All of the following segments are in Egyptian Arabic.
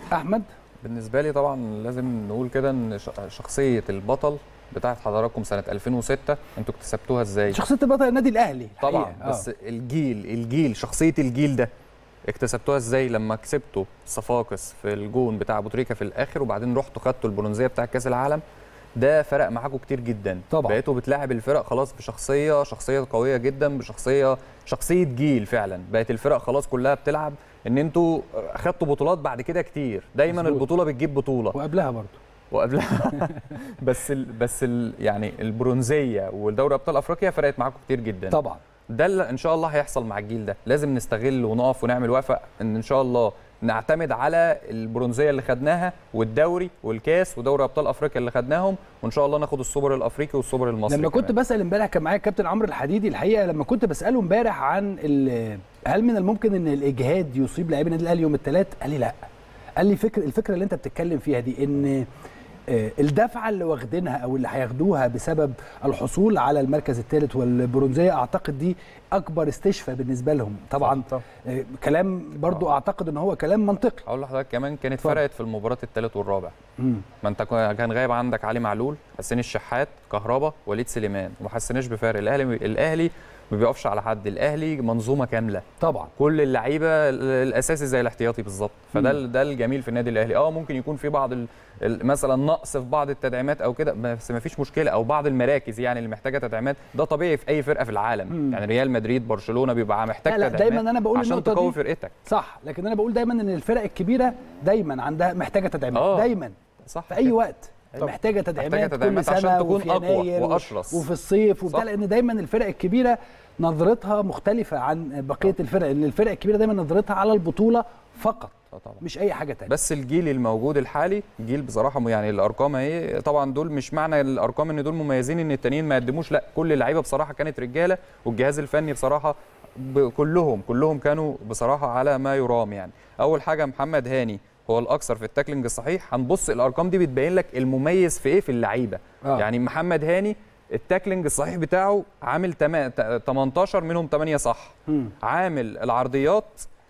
احمد بالنسبه لي طبعا لازم نقول كده ان ش- شخصيه البطل بتاعت حضراتكم سنه 2006 انتوا اكتسبتوها ازاي شخصيه بطل النادي الاهلي طبعا الحقيقة. بس آه. الجيل الجيل شخصيه الجيل ده اكتسبتوها ازاي لما كسبتوا صفاقس في الجون بتاع ابو تريكه في الاخر وبعدين رحتوا خدتوا البرونزيه بتاع كاس العالم ده فرق معاكم كتير جدا طبعا. بقيتوا بتلاعب الفرق خلاص بشخصيه شخصيه قويه جدا بشخصيه شخصيه جيل فعلا بقت الفرق خلاص كلها بتلعب ان انتوا خدتوا بطولات بعد كده كتير دايما مظبوط. البطوله بتجيب بطوله وقبلها برضو وقبلها بس ال بس ال يعني البرونزيه ودوري ابطال افريقيا فرقت معاكم كتير جدا طبعا ده اللي ان شاء الله هيحصل مع الجيل ده لازم نستغل ونقف ونعمل وقفه ان ان شاء الله نعتمد على البرونزيه اللي خدناها والدوري والكاس ودوري ابطال افريقيا اللي خدناهم وان شاء الله ناخد السوبر الافريقي والسوبر المصري لما كنت كمان. بسال امبارح كان معايا كابتن عمرو الحديدي الحقيقه لما كنت بساله امبارح عن ال- هل من الممكن ان الاجهاد يصيب لاعبي النادي الاهلي يوم الثلاث قال لي لا قال لي فكر الفكره اللي انت بتتكلم فيها دي ان آه، الدفعه اللي واخدينها او اللي هياخدوها بسبب الحصول على المركز الثالث والبرونزيه اعتقد دي اكبر استشفاء بالنسبه لهم طبعا صح. آه، كلام برضو اعتقد ان هو كلام منطقي هقول لحضرتك كمان كانت اتفضل. فرقت في المباراه الثالث والرابع مم. ما انت كو- كان غايب عندك علي معلول حسين الشحات كهربا وليد سليمان وما حسيناش بفارق الاهلي الاهلي ما بيقفش على حد الاهلي منظومه كامله طبعا كل اللعيبه ال- الاساسي زي الاحتياطي بالظبط فده ال- ده الجميل في النادي الاهلي اه ممكن يكون في بعض ال- ال- مثلا نقص في بعض التدعيمات او كده بس ما فيش مشكله او بعض المراكز يعني اللي محتاجه تدعيمات ده طبيعي في اي فرقه في العالم مم. يعني ريال مدريد برشلونه بيبقى محتاج لا، لا، تدعيمات دايماً أنا بقول عشان النقطة تقوي دي. فرقتك صح لكن انا بقول دايما ان الفرق الكبيره دايما عندها محتاجه تدعيمات آه. دايما صح في اي وقت طبعا. محتاجه تدعيمات, محتاجة تدعيمات كل عشان سنه تكون وفي أقوى يناير و- وأشرس. وفي الصيف وبتاع صح. لان دايما الفرق الكبيره نظرتها مختلفه عن بقيه الفرق لان الفرق الكبيره دايما نظرتها على البطوله فقط آه طبعا مش اي حاجه تانية بس الجيل الموجود الحالي جيل بصراحه م- يعني الارقام اهي طبعا دول مش معنى الارقام ان دول مميزين ان التانيين ما يقدموش لا كل اللعيبه بصراحه كانت رجاله والجهاز الفني بصراحه ب- كلهم كلهم كانوا بصراحه على ما يرام يعني اول حاجه محمد هاني هو الاكثر في التاكلينج الصحيح هنبص الارقام دي بتبين لك المميز في ايه في اللعيبه آه. يعني محمد هاني التاكلينج الصحيح بتاعه عامل تما- ت- 18 منهم 8 صح مم. عامل العرضيات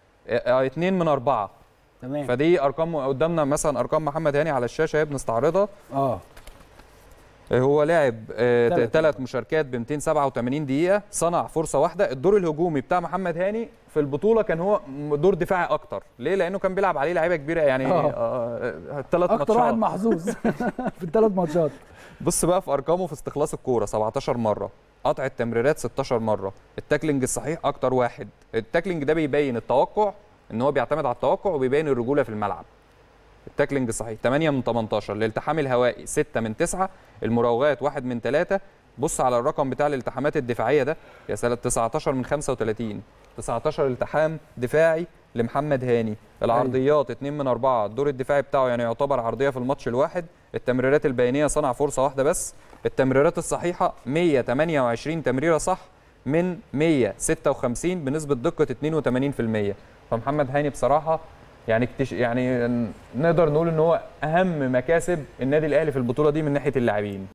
2 من 4 تمام فدي ارقام قدامنا مثلا ارقام محمد هاني على الشاشه اهي بنستعرضها اه هو لاعب تلات ثلاث مشاركات ب 287 دقيقه صنع فرصه واحده الدور الهجومي بتاع محمد هاني في البطوله كان هو دور دفاعي اكتر ليه لانه كان بيلعب عليه لعيبه كبيره يعني آه. ثلاث اكتر واحد ماتشات محظوظ في الثلاث ماتشات بص بقى في ارقامه في استخلاص الكوره 17 مره قطع التمريرات 16 مره التاكلينج الصحيح اكتر واحد التاكلينج ده بيبين التوقع ان هو بيعتمد على التوقع وبيبين الرجوله في الملعب التاكلينج الصحيح 8 من 18 الالتحام الهوائي 6 من 9 المراوغات 1 من 3 بص على الرقم بتاع الالتحامات الدفاعيه ده يا سلام 19 من 35 19 التحام دفاعي لمحمد هاني العرضيات 2 من 4 الدور الدفاعي بتاعه يعني يعتبر عرضيه في الماتش الواحد التمريرات البينيه صنع فرصه واحده بس التمريرات الصحيحه 128 تمريره صح من 156 بنسبه دقه 82% فمحمد هاني بصراحه يعني اكتش... يعني نقدر نقول ان هو اهم مكاسب النادي الاهلي في البطوله دي من ناحيه اللاعبين